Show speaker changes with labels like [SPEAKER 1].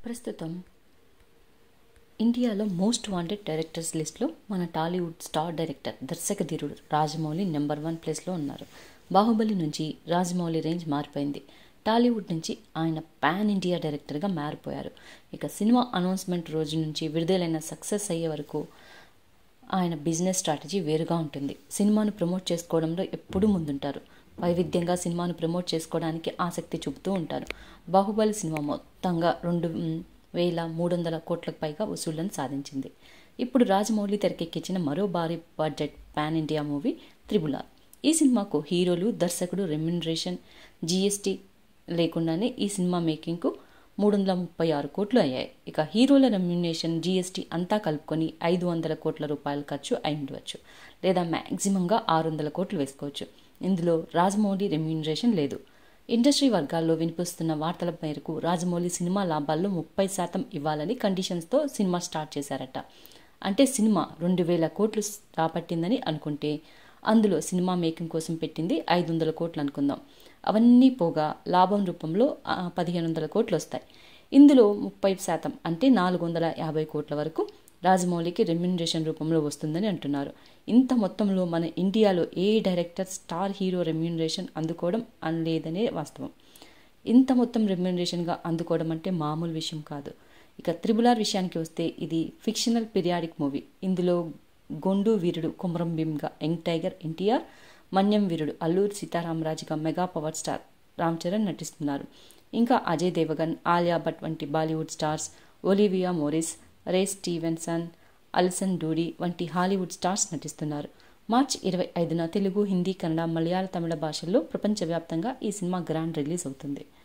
[SPEAKER 1] ప్రస్తుతం ఇండియాలో most wanted directors లిస్ట్లో మన టాలీవుడ్ స్టార్ డైరెక్టర్ దర్శక ధీరుడు రాజమౌళి నెంబర్ వన్ ప్లేస్లో ఉన్నారు బాహుబలి నుంచి రాజమౌళి రేంజ్ మారిపోయింది టాలీవుడ్ నుంచి ఆయన పాన్ ఇండియా డైరెక్టర్గా మారిపోయారు ఇక సినిమా అనౌన్స్మెంట్ రోజు నుంచి విడుదలైన సక్సెస్ అయ్యే వరకు ఆయన బిజినెస్ స్ట్రాటజీ వేరుగా ఉంటుంది సినిమాను ప్రమోట్ చేసుకోవడంలో ఎప్పుడూ ముందుంటారు వైవిధ్యంగా సినిమాను ప్రమోట్ చేసుకోవడానికి ఆసక్తి చూపుతూ ఉంటారు బాహుబలి సినిమా మొత్తంగా రెండు వేల మూడు వందల కోట్లకు పైగా వసూళ్లను సాధించింది ఇప్పుడు రాజమౌళి తెరకెక్కించిన మరో భారీ బడ్జెట్ పాన్ ఇండియా మూవీ త్రిబులార్ ఈ సినిమాకు హీరోలు దర్శకుడు రెమ్యునరేషన్ జీఎస్టీ లేకుండానే ఈ సినిమా మేకింగ్కు మూడు వందల ముప్పై ఆరు కోట్లు అయ్యాయి ఇక హీరోల రెమ్యునేషన్ జీఎస్టీ అంతా కలుపుకొని ఐదు వందల కోట్ల రూపాయల ఖర్చు అయి ఉండవచ్చు లేదా మ్యాక్సిమంగా ఆరు వందల కోట్లు వేసుకోవచ్చు ఇందులో రాజమౌళి రెమ్యునరేషన్ లేదు ఇండస్ట్రీ వర్గాల్లో వినిపిస్తున్న వార్తల మేరకు రాజమౌళి సినిమా లాభాల్లో ముప్పై శాతం ఇవ్వాలని కండిషన్స్తో సినిమా స్టార్ట్ చేశారట అంటే సినిమా రెండు వేల కోట్లు రాబట్టిందని అనుకుంటే అందులో సినిమా మేకింగ్ కోసం పెట్టింది ఐదు వందల కోట్లు అనుకుందాం అవన్నీ పోగా లాభం రూపంలో పదిహేను వందల కోట్లు వస్తాయి ఇందులో ముప్పై శాతం అంటే నాలుగు వందల యాభై కోట్ల వరకు రాజమౌళికి రెమ్యునరేషన్ రూపంలో వస్తుందని అంటున్నారు ఇంత మొత్తంలో మన ఇండియాలో ఏ డైరెక్టర్ స్టార్ హీరో రెమ్యునరేషన్ అందుకోవడం అనలేదనే వాస్తవం ఇంత మొత్తం రెమ్యునరేషన్గా అందుకోవడం అంటే మామూలు విషయం కాదు ఇక త్రిబులార్ విషయానికి వస్తే ఇది ఫిక్షనల్ పీరియాడిక్ మూవీ ఇందులో గొండు వీరుడు కుమరం భీమ్గా యంగ్ టైగర్ ఎన్టీఆర్ మన్యం వీరుడు అల్లూరి సీతారామరాజుగా mega power star Ram Charan నటిస్తున్నారు ఇంకా అజయ్ దేవగన్ ఆలియా భట్ వంటి Bollywood stars Olivia Morris Ray Stevenson Alison Doody వంటి హాలీవుడ్ స్టార్స్ నటిస్తున్నారు మార్చ్ ఇరవై ఐదున తెలుగు హిందీ కన్నడ మలయాళ తమిళ భాషల్లో ప్రపంచవ్యాప్తంగా ఈ సినిమా గ్రాండ్ రిలీజ్ అవుతుంది